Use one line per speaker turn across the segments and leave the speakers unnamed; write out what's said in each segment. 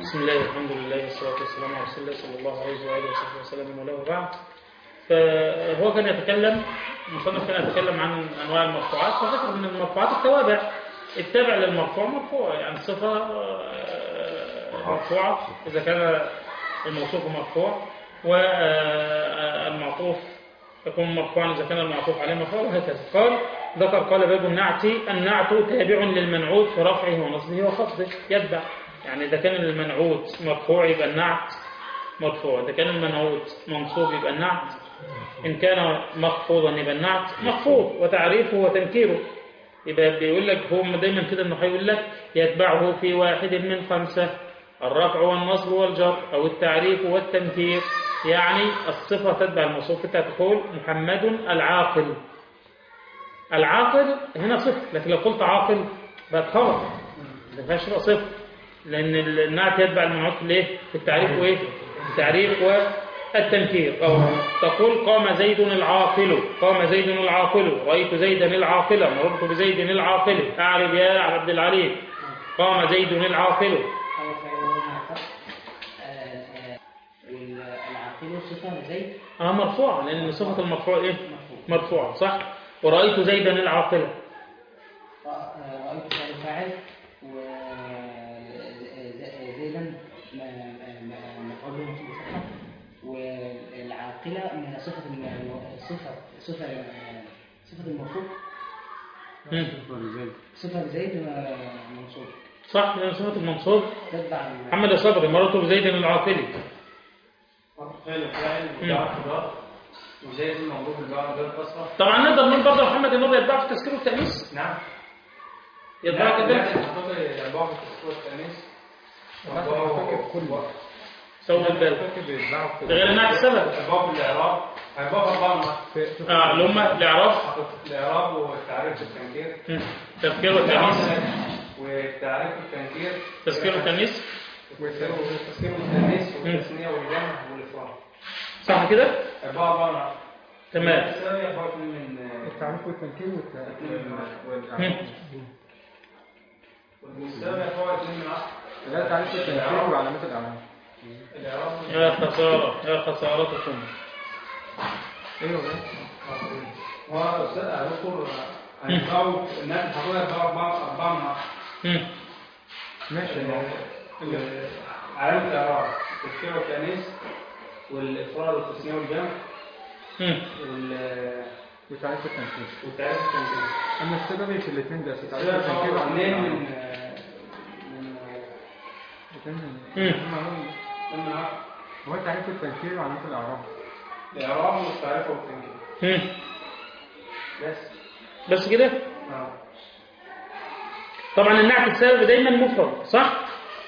بسم الله والحمد لله والصلاة والسلام على رسول الله صلى الله عليه وآله وصحبه وسلم وله وبعد فهو كان يتكلم المصنف كان يتكلم عن أنواع المرفوعات فذكر من المرفوعات التوابع التابع للمرفوع مرفوع يعني صفة آه، مرفوعة إذا كان الموصوف مرفوع والمعطوف يكون مرفوعا إذا كان المعطوف عليه مرفوع وهكذا قال ذكر قال باب النعت النعت تابع للمنعوت في رفعه ونصبه وخفضه يتبع يعني إذا كان المنعوت مرفوع يبقى النعت مرفوع إذا كان المنعوت منصوب يبقى النعت إن كان مخفوضا يبقى النعت مخفوض وتعريفه وتنكيره يبقى بيقول لك هو دايما كده انه هيقول لك يتبعه في واحد من خمسة الرفع والنصب والجر أو التعريف والتنكير يعني الصفة تتبع الموصوف انت تقول محمد العاقل العاقل هنا صفة لكن لو قلت عاقل بقت خبر ما فيهاش تبقى صفة لأن النعت يتبع المنعوت في الايه في التعريف وايه التعريف والتنكير أو تقول قام زيد العاقل قام زيد العاقل رأيت زيدا العاقلة مررت بزيد العاقل أعرف يا عبد العليم قام زيد العاقل
أول حاجة هو معطى والعاقل صفة زي
اه مرفوعة لأن صفة المرفوع ايه
مرفوع
مرفوعة صح ورأيت زيدا العاقلة
رأيت فعل فاعل وزيدا مفعول به منصوب بفتحة والعاقلة من صفة الم- صفة صفة صفة الموصوف
مم.
صفة زيد منصوب
صح لأن صفة المنصوب
تتبع ال-
محمد صبري مررت بزيد العاقلي
فعل فاعل مضاعف مضاف وزي الموضوع بالباء غير كسره
طبعا نقدر نقول برضه محمد النبي يتبع في التذكير والتأنيث
نعم
يتبع
لا،
كده
لا، حضرتك الباء في التذكير والتأنيث والباء
سووا بالك ده غير انها السبب
الباء في الإعراب الباء في أربعة
اه اللي هم الإعراب
الإعراب والتعريف والتنكير
مم. تذكير والتأنيث
والتعريف والتنكير
تذكير والتأنيث
والتذكير والتأنيث والتثنية والجمع والإفراد
صح كده
الباء أربعة
تمام
الثانية فرق من
التعريف والتنكير
مم.
والمستوى فرق من عشرة
لا التعريف والتنكير وعلامات الأعلام
الإعراب
يا خسارة يا خسارتكم
ايوه بقى.
هو أستاذ هنذكر هنبقوا الناس حضرتك بقى أربعة أربعة من عشرة
مم.
ماشي
علامة الإعراب التذكير والتأنيث والإفراد والتثنية والجمع
مم.
وال-
والتعريف والتنكير
والتعريف والتنكير
أما السبب في الاثنين بس التعريف
كده
والتنكير
فهو
وعلامات
اثنين
الأعلام
من من
الاثنين
مم.
هم هم-
من عشرة.
هو التعريف والتنكير وعلامات الأعراب
الإعراب والتعريف والتنكير
مم.
بس
بس كده
آه.
طبعا النعت السبب دايما مفرد صح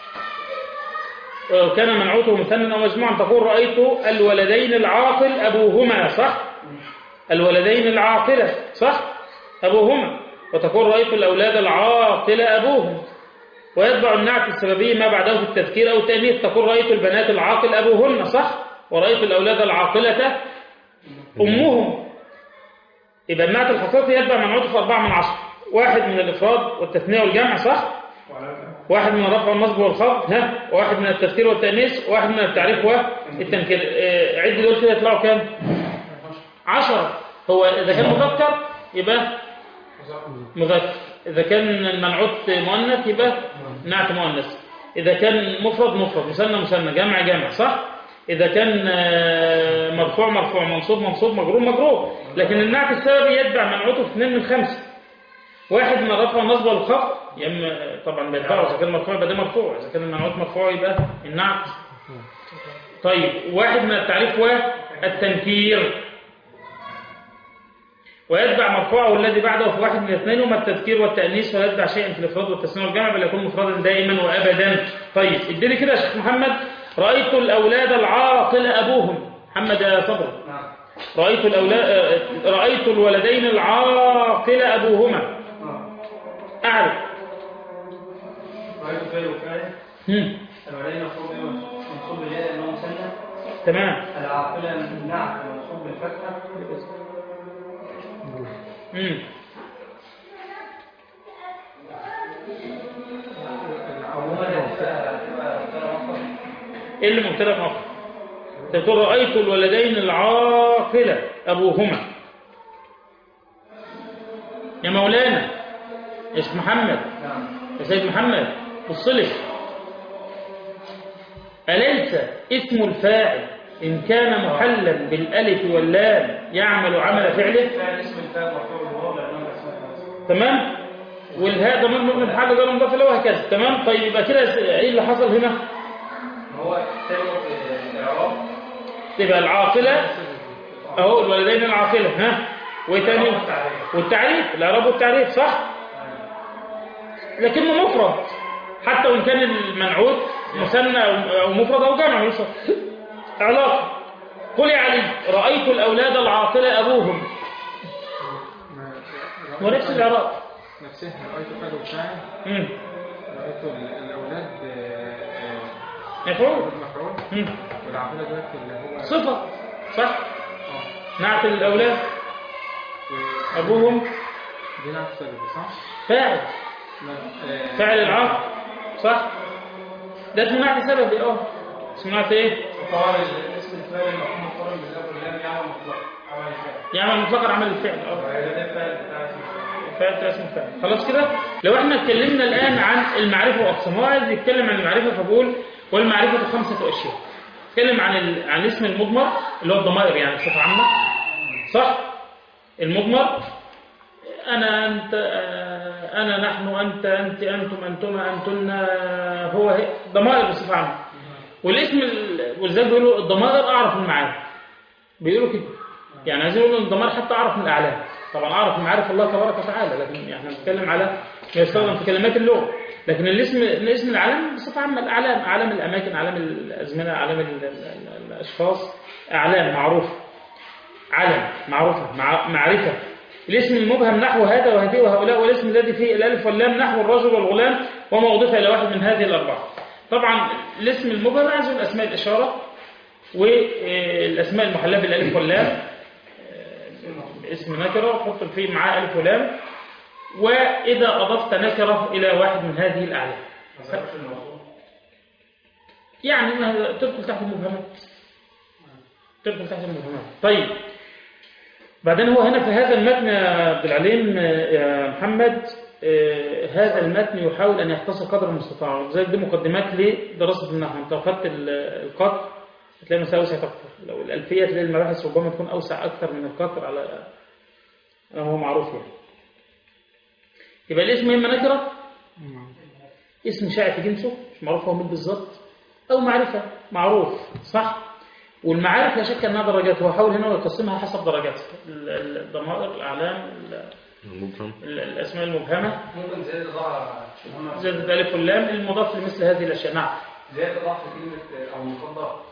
وكان منعوته مثنى او مجموعا تقول رايت الولدين العاقل ابوهما صح الولدين العاقله صح ابوهما وتقول رايت الاولاد العاقل ابوهم ويتبع النعت السببي ما بعده في التذكير او التانيث تقول رايت البنات العاقل ابوهن صح ورايت الاولاد العاقله امهم يبقى النعت الحقيقي يتبع منعوته في أربعة من عشرة واحد من الإفراد والتثنية والجمع صح
وعلامة
واحد من الرفع والنصب والخفض ها واحد من التذكير والتأنيث واحد من التعريف والتنكير آه، عد دول كده يطلعوا كام عشرة هو إذا كان مذكر يبقى مذكر إذا كان المنعوت مؤنث يبقى نعت مؤنث إذا كان مفرد مفرد مثنى مثنى جمع جمع صح إذا كان آه، مرفوع مرفوع منصوب منصوب مجرور مجرور لكن النعت السببي يتبع منعوته في اثنين من خمسة واحد من الرفع والنصب والخفض يا اما طبعا بيتبعه اذا كان مرفوع يبقى ده مرفوع اذا كان المنعوت مرفوع يبقى النعت طيب واحد من التعريف والتنكير ويتبع مرفوعه الذي بعده في واحد من الاثنين وما التذكير والتأنيث ولا يتبع شيئا في الإفراد والتسنية والجمع بل يكون مفردا دائما وأبدا طيب اديني كده يا شيخ محمد رأيت الأولاد العاقل أبوهم محمد يا صبري
نعم
رأيت الأولاد رأيت الولدين العاقل أبوهما
آه.
أعرف
رأيت فعل وفاعل
هم.
الولدين مفروض ايه منصوب بالياء لانه مثنى
تمام
العاقلة نعم منصوب بالفتحة
هم. ايه اللي مبتدا مؤخر تقول رايت الولدين العاقله ابوهما يا مولانا يا شيخ محمد يا سيد محمد بص لي أليس اسم الفاعل إن كان محلا بالألف واللام يعمل عمل فعله
فعل اسم الفاعل مرفوع بالواو لانه اسمه
تمام والهاء ضمير مؤمن حاجه جار مضاف له وهكذا تمام طيب يبقى كده ايه اللي حصل هنا
هو تاني الاعراب
تبقى العاقله اهو الولدين العاقله ها وايه تاني والتعريف الاعراب والتعريف صح لكنه مفرد حتى وان كان المنعوت مثنى او أو مفرد او جمع ملوش علاقه قل يا علي رايت الاولاد العاقله ابوهم
ما-
ونفس الاعراب
نفسها رأيت فعل وفاعل
مم.
رأيت ال- الأولاد آه، آه،
مفعول
أولاد مفعول
مم.
والعقيدة دلوقتي اللي هو
صفه صح
اه
نعت الاولاد
و-
ابوهم
دي نعت سبب صح؟
فاعل
لا، آه،
فاعل العاقل صح ده اسمه نعت سببي اه اسمه نعت ايه
طبعا اسم الفاعل المفهوم مقارن بالاب واللام يعمل مطلق عمل الفاعل
يعمل مطلقا عمل الفعل اه
وهذا ده الفاعل بتاع اسم الفاعل
فاعل بتاع اسم الفاعل خلاص كده لو احنا اتكلمنا الان عن المعرفه واقسامها هو عايز يتكلم عن المعرفه فبقول والمعرفه خمسه اشياء اتكلم عن ال... عن اسم المضمر اللي هو الضمائر يعني بصفه عامه صح المضمر انا انت آه، انا نحن انت انت انتم انتما انتن آه، هو هي ضمائر بصفه عامه والاسم ال- ولذلك بيقولوا الضمائر اعرف من المعارف بيقولوا كده يعني عايزين يقولوا ان الضمائر حتى اعرف من الاعلام طبعا اعرف من معارف الله تبارك وتعالى لكن احنا بنتكلم على ما يستخدم في كلمات اللغه لكن الاسم الاسم العالم بصفه عامه الاعلام اعلام الاماكن اعلام الازمنه اعلام ال- ال- ال- الاشخاص اعلام معروفه علم معروفه مع معرفه الاسم المبهم نحو هذا وهذه وهؤلاء والاسم الذي فيه الالف واللام نحو الرجل والغلام وما اضيف الى واحد من هذه الاربعه طبعا الاسم المبهم عايز يقول اسماء الاشاره والاسماء المحلاه بالالف واللام آه، اسم نكره تحط فيه معاه الف ولام واذا اضفت نكره الى واحد من هذه الاعلام
ما ذكرش الموضوع
يعني ما تدخل تحت المبهمات تدخل تحت المبهمات طيب بعدين هو هنا في هذا المتن يا عبد العليم آه، يا محمد آه، هذا المتن يحاول أن يختصر قدر المستطاع وزي دي مقدمات لدراسة النحو أنت لو خدت ال- القطر هتلاقي مسائل أوسع أكثر لو الألفية تلاقي المباحث ربما تكون أوسع أكثر من القطر على هو معروف يعني يبقى الاسم إما نكرة اسم شائع في جنسه مش معروف هو مين بالظبط أو معرفة معروف صح والمعارف لا شك أنها درجات هو حاول هنا ويقسمها حسب درجاتها ال- ال- الضمائر الأعلام ال-
المبهم
ال- الأسماء المبهمة
ممكن زيادة ضع هم
زائد الألف واللام المضاف لمثل هذه الأشياء نعم
زيادة ضع في كلمة أو مفضل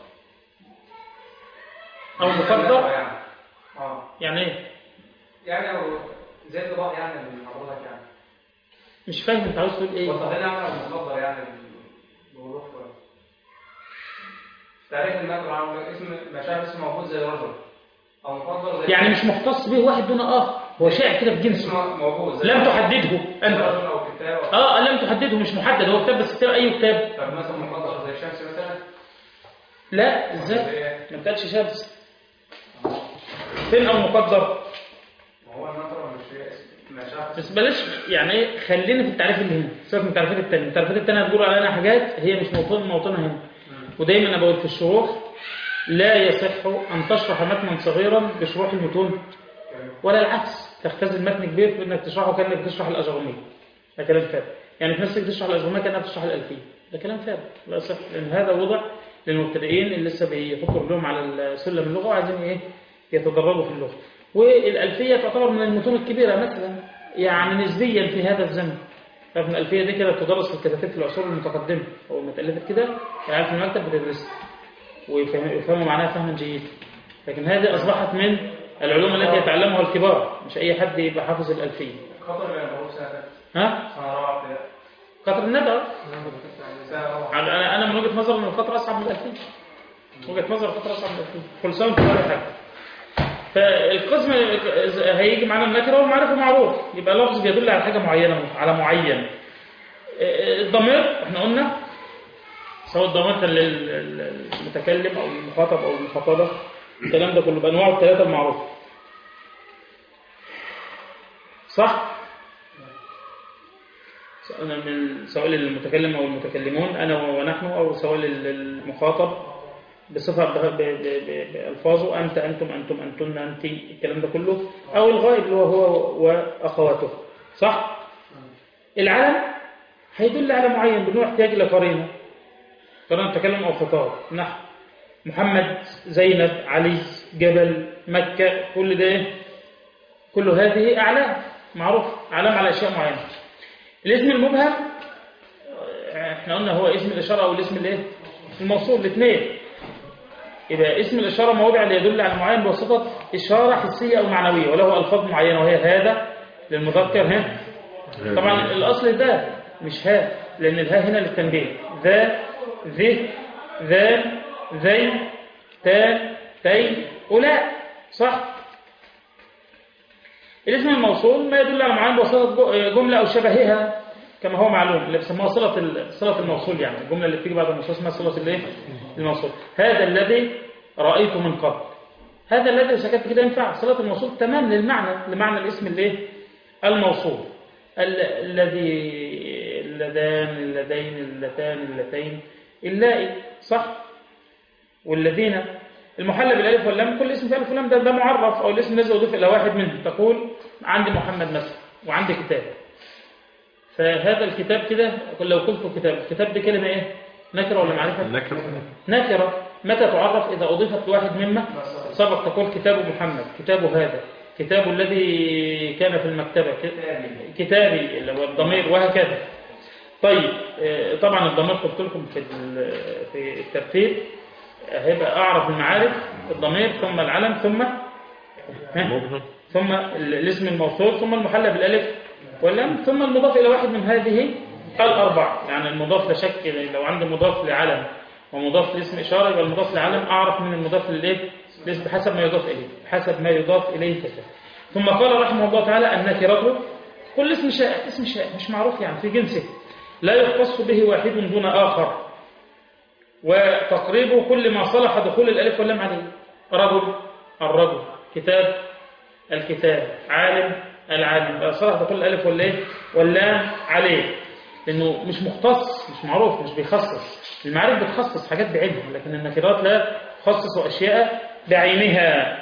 أو مفضل
يعني اه
يعني إيه؟
يعني أو زيادة ضع يعني من حضرتك يعني
مش فاهم أنت عاوز تقول إيه
وضح لنا يعني أو مفضل يعني بوضوح شوية تعريف النكرة عن اسم مشاعر اسم موجود زي الرجل أو مفضل زي
يعني مش مختص به واحد دون آخر هو شائع كده في جنسه
اسم موجود زي
لم تحدده
زي
أنت
رجل أو كتاب أو-
آه لم تحدده مش محدد هو كتاب بس كتاب أي كتاب
طب مثلا مفضل زي الشمس مثلا
لا إزاي
زي-
ما بتقالش شمس فين أو مقدر
ما هو النكرة مش هي اسم مشاعر
بس بلاش يعني ايه خلينا في التعريف اللي هنا سيبك من التعريفات التانية التعريفات التانية هتقول علينا حاجات هي مش موطن موطنها هنا ودايما انا بقول في الشروح لا يصح ان تشرح متنا صغيرا بشروح المتون ولا العكس تختزل متن كبير في انك تشرحه كانك بتشرح الاجرميه ده كلام فارغ يعني في نفسك تشرح الاجرميه كانك بتشرح الالفيه ده كلام فارغ لا يصح لان هذا وضع للمبتدئين اللي لسه بيحطوا رجلهم على سلم اللغه وعايزين ايه يتدربوا في اللغه والالفيه تعتبر من المتون الكبيره مثلا يعني نسبيا في هذا الزمن فمن الألفية دي كده بتدرس في الكتاتيب في العصور المتقدمة أول ما اتألفت كده العيال في المكتب بتدرسها ويفهم- ويفهموا معناها فهما جيدا لكن هذه أصبحت من العلوم التي يتعلمها الكبار مش أي حد يبقى حافظ الألفية
خطر بين الحروف سنة
ها؟
سنة رابعة ابتدائي
قطر الندى
سنة رابعة
على- أنا أنا من وجهة نظري إن القطر أصعب من الألفية وجهة نظر القطر أصعب من الألفية كل سنة وأنتم ولا حاجة فالقسم هيجي معانا النكرة والمعرفة معروف يبقى لفظ بيدل على حاجة معينة على معين الضمير احنا قلنا سواء الضمير كان للمتكلم او المخاطب او المخاطبه الكلام ده كله بانواعه الثلاثه المعروفه صح سواء من- سواء للمتكلم او المتكلمون انا ونحن او سواء للمخاطب بصفه ب- ب- ب- بالفاظه انت انتم انتم انتن انت الكلام ده كله او الغائب اللي هو هو واخواته صح العلم هيدل على معين بدون احتياج الى قرينه قرينه تكلم او خطاب نحو محمد زينب علي جبل مكه كل ده إيه؟ كل هذه اعلام معروف علام على اشياء معينه الاسم المبهم آه، احنا قلنا هو اسم الاشاره او الاسم الايه الموصول الاثنين يبقى اسم الاشاره موضع ليدل على معين بواسطه اشاره حسيه او معنويه وله الفاظ معينه وهي هذا للمذكر ها طبعا الاصل ذا مش ها لان الها هنا للتنبيه ذا ذه ذا ذي تا تي أولاء صح الاسم الموصول ما يدل على معين بواسطة جو- جملة أو شبهها كما هو معلوم اللي بيسموها صلة ال- صلة الموصول يعني الجملة اللي بتيجي بعد الموصول اسمها صلة الايه الموصول هذا الذي رأيته من قبل هذا الذي سكت كده ينفع صلة الموصول تمام للمعنى لمعنى الاسم الايه الموصول ال- الذي اللذان اللذين اللتان اللتين اللائي صح والذين المحلى بالالف واللام كل اسم في الف واللام ده, ده معرف او الاسم الذي اضيف الى واحد منهم تقول عندي محمد مثلا وعندي كتاب فهذا الكتاب كده لو قلت كتاب الكتاب دي كلمه ايه نكره ولا معرفه
نكرة
نكرة متى تعرف إذا أضيفت لواحد مما سبق تقول كتاب محمد كتاب هذا كتاب الذي كان في المكتبة ك- كتابي اللي هو الضمير وهكذا طيب آه، طبعا الضمير قلت لكم في ال- في الترتيب آه، هيبقى أعرف المعارف الضمير ثم العلم ثم ها؟
مبهم
ثم ال- الاسم الموصول ثم المحلى بالالف واللام ثم المضاف الى واحد من هذه الاربع يعني المضاف لا شك لو عندي مضاف لعلم ومضاف لاسم اشاره يبقى المضاف لعلم اعرف من المضاف للايه الاسم بحسب ما يضاف اليه بحسب ما يضاف اليه كذا ثم قال رحمه الله تعالى النكره كل اسم شائع اسم شائع مش معروف يعني في جنسه لا يختص به واحد دون اخر وتقريبه كل ما صلح دخول الالف واللام عليه رجل الرجل كتاب الكتاب عالم العالم صلاح دخول الالف والايه واللام عليه لانه مش مختص مش معروف مش بيخصص المعارف بتخصص حاجات بعينها لكن النكرات لا تخصص اشياء بعينها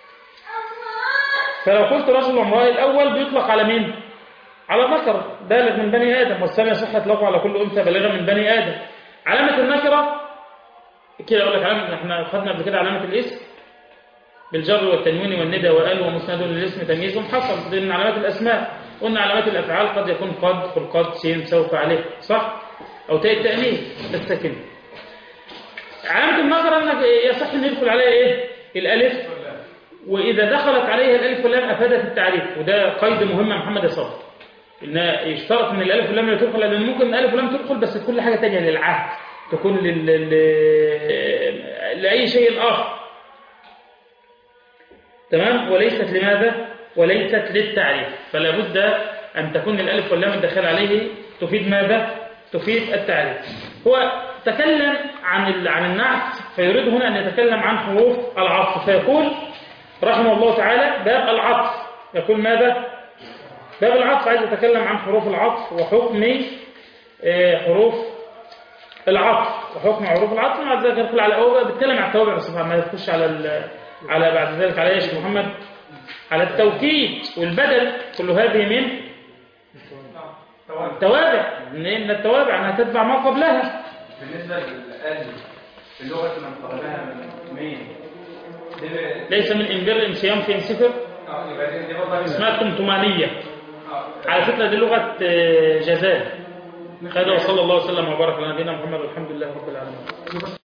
فلو قلت رجل وامراه الاول بيطلق على مين على ذكر بالغ من بني ادم والثاني يصح اطلاقه على كل انثى بالغه من بني ادم علامه النكره كده اقول لك علامه احنا خدنا قبل كده علامه الاسم بالجر والتنوين والندى وآل ومسند للاسم تمييز حصل ضمن علامات الأسماء قلنا علامات الأفعال قد يكون قد قل قد سين سوف عليه صح أو تاء التأنيث الساكن علامة النظر أنك يصح أن يدخل عليها إيه الألف وإذا دخلت عليها الألف واللام أفادت التعريف وده قيد مهم يا محمد يا صبري إن يشترط من الألف واللام لا تدخل لأن ممكن الألف واللام تدخل بس تكون لحاجة تانية للعهد تكون لل... لل... لأي شيء آخر تمام وليست لماذا وليست للتعريف فلا بد أن تكون الألف واللام الداخل عليه تفيد ماذا تفيد التعريف هو تكلم عن ال- عن النعت فيريد هنا أن يتكلم عن حروف العطف فيقول رحمه الله تعالى باب العطف يقول ماذا باب العطف عايز يتكلم عن حروف العطف وحكم آه، حروف العطف وحكم حروف العطف مع ذلك يدخل على هو بيتكلم عن التوابع بس ما يخش على ال- على بعد ذلك على ايش يا محمد على التوكيد والبدل كل هذه من التوابع من التوابع انها تتبع ما قبلها
بالنسبة للآل اللغة اللي مقربها من مين؟ دي ب-
ليس من انبر انسيام في انسفر
آه، يبقى دي- دي برضه
اسمها تمتمانية
آه،
على فكرة دي لغة آه، جزائر هذا وصلى الله وسلم وبارك على نبينا محمد والحمد لله رب العالمين